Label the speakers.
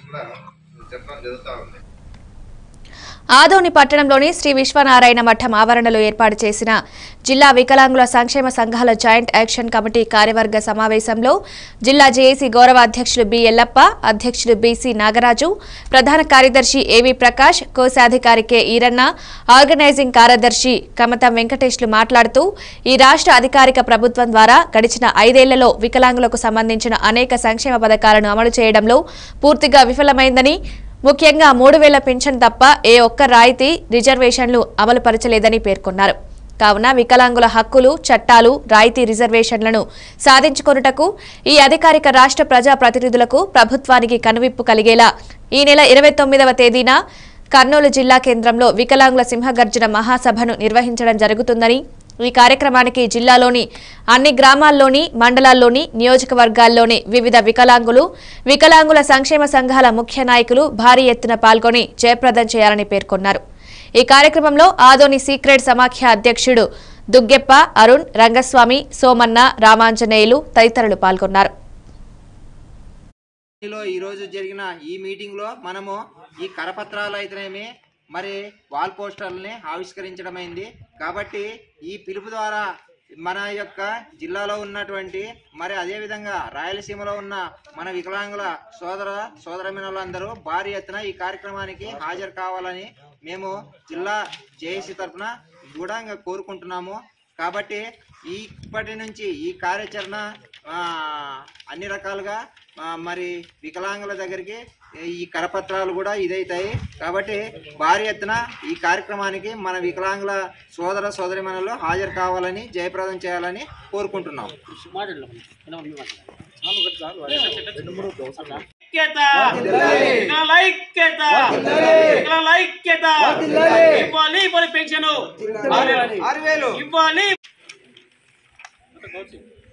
Speaker 1: కూడా చెప్పడం జరుగుతూ ఉంది
Speaker 2: ఆదోని పట్టణంలోని శ్రీ విశ్వనారాయణ మఠం ఆవరణలో ఏర్పాటు చేసిన జిల్లా వికలాంగుల సంక్షేమ సంఘాల జాయింట్ యాక్షన్ కమిటీ కార్యవర్గ సమావేశంలో జిల్లా జేఏసీ గౌరవ అధ్యక్షులు బి ఎల్లప్ప అధ్యక్షులు బిసి నాగరాజు ప్రధాన కార్యదర్శి ఏవి ప్రకాష్ కోశాధికారి కె ఈరన్న ఆర్గనైజింగ్ కార్యదర్శి కమతం వెంకటేష్లు మాట్లాడుతూ ఈ రాష్ట్ర అధికారిక ప్రభుత్వం ద్వారా గడిచిన ఐదేళ్లలో వికలాంగులకు సంబంధించిన అనేక సంక్షేమ పథకాలను అమలు చేయడంలో పూర్తిగా విఫలమైందని ముఖ్యంగా మూడు వేల పింఛన్ తప్ప ఏ ఒక్క రాయితీ రిజర్వేషన్లు అమలు పరచలేదని పేర్కొన్నారు కావున వికలాంగుల హక్కులు చట్టాలు రాయితీ రిజర్వేషన్లను సాధించుకొనుటకు ఈ అధికారిక రాష్ట్ర ప్రజా ప్రతినిధులకు ప్రభుత్వానికి కనువిప్పు కలిగేలా ఈ నెల ఇరవై తొమ్మిదవ తేదీన కర్నూలు జిల్లా కేంద్రంలో వికలాంగుల సింహగర్జన మహాసభను నిర్వహించడం జరుగుతుందని ఈ కార్యక్రమానికి జిల్లాలోని అన్ని గ్రామాల్లోని మండలాల్లోని నియోజకవర్గాల్లోని వివిధ వికలాంగులు వికలాంగుల సంక్షేమ సంఘాల ముఖ్య నాయకులు భారీ ఎత్తున పాల్గొని జయప్రదం చేయాలని పేర్కొన్నారు ఈ కార్యక్రమంలో ఆదోని సీక్రెట్ సమాఖ్య అధ్యక్షుడు దుగ్గెప్ప అరుణ్ రంగస్వామి సోమన్న రామాంజనేయులు తదితరులు పాల్గొన్నారు
Speaker 3: లో ఈ రోజు జరిగిన ఈ మీటింగ్ లో మనము ఈ కరపత్రాలు అయితేనేమి మరి వాల్ పోస్టర్లని ఆవిష్కరించడమైంది కాబట్టి ఈ పిలుపు ద్వారా మన యొక్క జిల్లాలో ఉన్నటువంటి మరి అదే విధంగా రాయలసీమలో ఉన్న మన వికలాంగుల సోదర సోదరమినులందరూ భారీ ఎత్తున ఈ కార్యక్రమానికి హాజరు కావాలని మేము జిల్లా జేఏసీ తరఫున కూడా కోరుకుంటున్నాము కాబట్టి ఈ ఇప్పటి నుంచి ఈ కార్యాచరణ ఆ, అన్ని రకాలుగా ఆ, మరి వికలాంగుల దగ్గరికి ఈ కరపత్రాలు కూడా ఇదైతాయి కాబట్టి భారీ ఎత్తున ఈ కార్యక్రమానికి మన వికలాంగుల సోదర సోదరిమణులు హాజరు కావాలని జయప్రదం చేయాలని కోరుకుంటున్నాం
Speaker 4: ఐక్యత వికలాంగుల ఐక్యత వికలాంగుల ఐక్యత ఇవ్వాలి మరి పెన్షన్ ఇవ్వాలి